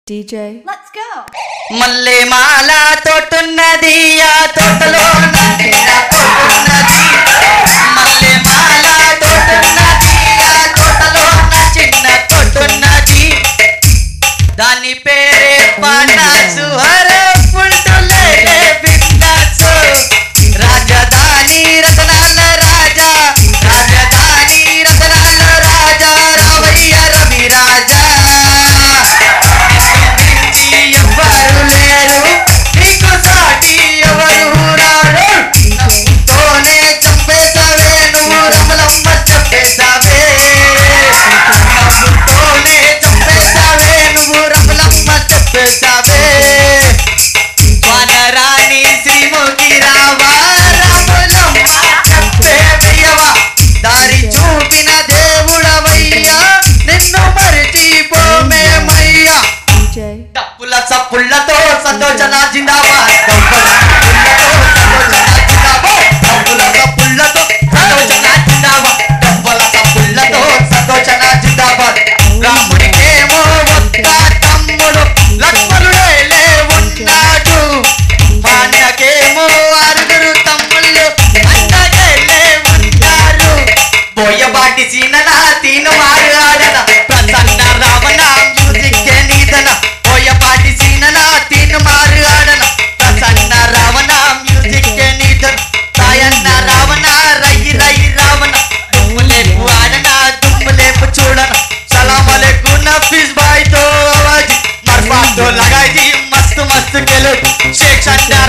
DJ. Let's go. మల్లె మాల తోటున్నది ఆ తోటలో నన్నిన తోటున్నది మల్లె మాల తోటున్నది ఆ తోటలో నా చిన్న తోటున్నది దాని పేరే పానాసు హరే పుల్టులే బిందాసు రాజధాని రతనాల రాజా రాజధాని రతనాల రాజా రావయ్య రవి రాజా మించి ఎవ్వరు లేరు నీకు సాటి ఎవరు రారు నవ్వుతోనే చంపేసావే నువ్వు రమలమ్మ చంపేసావే నవ్వుతోనే చంపేసావే నువ్వు రమలమ్మ చంపేసావే వనరాణి శ్రీముఖి రావా రాములమ్మ చెప్పే వెయ్యవా దారి చూపిన దేవుడవయ్యా నిన్ను మరిచిపోమేమయ్యా DJ. డప్పుల చప్పుళ్ళతో సంతోషన జిందాబాద్ డప్పుల చప్పుళ్ళతో సంతోషన జిందాబాద్ డప్పుల చప్పుళ్ళతో సంతోషన జిందాబాద్ రాముడికేమో ఒక్క తమ్ముడు లక్ష్మణుడే ఉన్నాడు భార్యకేమో ఆరుగురు తమ్ముళ్ళు అన్నగేలే ఉంటారు పోయబాటి సీనన తీను మారు ఆడన ప్రసన్న రావణ మ్యూజిక్ నీదన పోయబాటి సీనన తీను మారు ఆడన ప్రసన్న రావణ మ్యూజిక్ నీదన సాయన్న రావణ రై రై రావణ దుమ్ములేపు ఆడన దుమ్ములేపు చూడన సలాం అలైకు నఫీస్ భాయ్ తో ఆవాజ్ మర్ఫా తో लगाई थी मस्त मस्त के लोग शेख शंडा